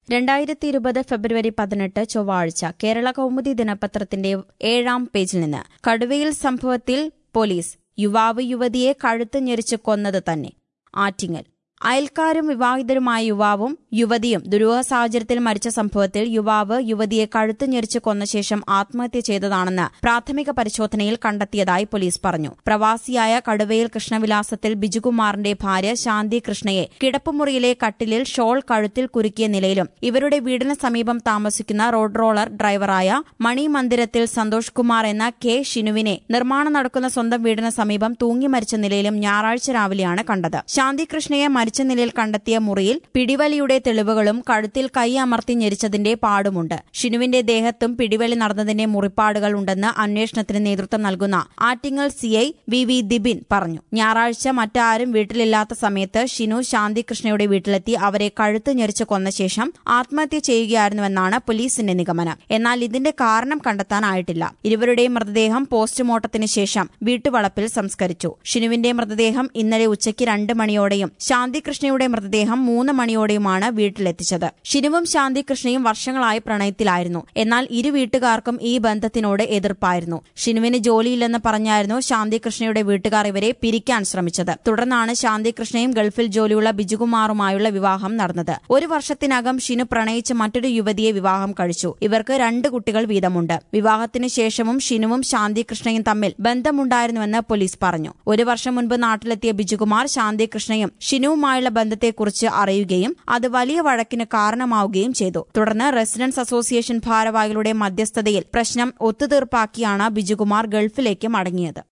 രണ്ടായിരത്തി ഇരുപത് ഫെബ്രുവരി പതിനെട്ട് ചൊവ്വാഴ്ച കേരള കൗമുദി ദിനപത്രത്തിന്റെ ഏഴാം പേജിൽ നിന്ന് കടുവയിൽ സംഭവത്തിൽ പോലീസ് യുവാവ് യുവതിയെ കഴുത്ത് ഞെരിച്ച് കൊന്നത് തന്നെ ആറ്റിങ്ങൽ അയൽക്കാരും വിവാഹിതരുമായ യുവാവും യുവതിയും ദുരൂഹ സാഹചര്യത്തിൽ മരിച്ച സംഭവത്തിൽ യുവാവ് യുവതിയെ കഴുത്ത് ഞെരിച്ച് കൊന്ന ശേഷം ആത്മഹത്യ ചെയ്തതാണെന്ന് പ്രാഥമിക പരിശോധനയിൽ കണ്ടെത്തിയതായി പോലീസ് പറഞ്ഞു പ്രവാസിയായ കടുവയിൽ കൃഷ്ണവിലാസത്തിൽ ബിജുകുമാറിന്റെ ഭാര്യ ശാന്തി കൃഷ്ണയെ കിടപ്പുമുറിയിലെ കട്ടിലിൽ ഷോൾ കഴുത്തിൽ കുരുക്കിയ നിലയിലും ഇവരുടെ വീടിന് സമീപം താമസിക്കുന്ന റോഡ് റോളർ ഡ്രൈവറായ മണി മന്ദിരത്തിൽ സന്തോഷ് കുമാർ എന്ന കെ ഷിനുവിനെ നിർമ്മാണം നടക്കുന്ന സ്വന്തം വീടിന് സമീപം തൂങ്ങി മരിച്ച നിലയിലും ഞായറാഴ്ച രാവിലെയാണ് കണ്ടത് ശാന്തി കൃഷ്ണയെ മരിച്ച നിലയിൽ കണ്ടെത്തിയ മുറിയിൽ പിടിവലിയുടെ തെളിവുകളും കഴുത്തിൽ കൈ അമർത്തി ഞെരിച്ചതിന്റെ പാടുമുണ്ട് ഷിനുവിന്റെ ദേഹത്തും പിടിവലി നടന്നതിന്റെ മുറിപ്പാടുകൾ ഉണ്ടെന്ന് അന്വേഷണത്തിന് നേതൃത്വം നൽകുന്ന Attingal CI V V Dibin പറഞ്ഞു ഞായറാഴ്ച മറ്റാരും വീട്ടിലില്ലാത്ത സമയത്ത് ഷിനു ശാന്തികൃഷ്ണയുടെ വീട്ടിലെത്തി അവരെ കഴുത്ത് ഞെരിച്ച് കൊന്ന ശേഷം ആത്മഹത്യ ചെയ്യുകയായിരുന്നുവെന്നാണ് പോലീസിന്റെ നിഗമനം എന്നാൽ ഇതിന്റെ കാരണം കണ്ടെത്താനായിട്ടില്ല ഇരുവരുടെയും മൃതദേഹം പോസ്റ്റ്മോർട്ടത്തിന് ശേഷം വീട്ടുവളപ്പിൽ സംസ്കരിച്ചു ഷിനുവിന്റെ മൃതദേഹം ഇന്നലെ ഉച്ചയ്ക്ക് രണ്ട് മണിയോടെയും ശാന്തികൃഷ്ണയുടെ മൃതദേഹം മൂന്ന് മണിയോടെയുമാണ് വീട്ടിലെത്തിച്ചത് ഷിനുവും ശാന്തികൃഷ്ണയും വർഷങ്ങളായി പ്രണയത്തിലായിരുന്നു എന്നാൽ ഇരു വീട്ടുകാർക്കും ഈ ബന്ധത്തിനോട് എതിർപ്പായിരുന്നു ഷിനുവിന് ജോലിയില്ലെന്ന് പറഞ്ഞായിരുന്നു ശാന്തികൃഷ്ണയുടെ വീട്ടുകാർ ഇവരെ പിരിക്കാൻ ശ്രമിച്ചത് തുടർന്നാണ് ശാന്തികൃഷ്ണയും ഗൾഫിൽ ജോലിയുള്ള ബിജുകുമാറുമായുള്ള വിവാഹം നടന്നത് ഒരു വർഷത്തിനകം ഷിനു പ്രണയിച്ച് മറ്റൊരു യുവതിയെ വിവാഹം കഴിച്ചു ഇവർക്ക് രണ്ട് കുട്ടികൾ വീതമുണ്ട് വിവാഹത്തിന് ശേഷവും ഷിനുവും ശാന്തികൃഷ്ണയും തമ്മിൽ ബന്ധമുണ്ടായിരുന്നുവെന്ന് പോലീസ് പറഞ്ഞു ഒരു വർഷം മുൻപ് നാട്ടിലെത്തിയ ബിജുകുമാർ ശാന്തികൃഷ്ണയും ഷിനുവുമായുള്ള ബന്ധത്തെക്കുറിച്ച് അറിയുകയും അത് വലിയ വഴക്കിന് കാരണമാവുകയും ചെയ്തു തുടർന്ന് റെസിഡൻസ് അസോസിയേഷൻ ഭാരവാഹികളുടെ മധ്യസ്ഥതയിൽ പ്രശ്നം ഒത്തുതീർപ്പാക്കിയാണ് ബിജുകുമാർ ഗൾഫിലേക്ക് മടങ്ങിയത്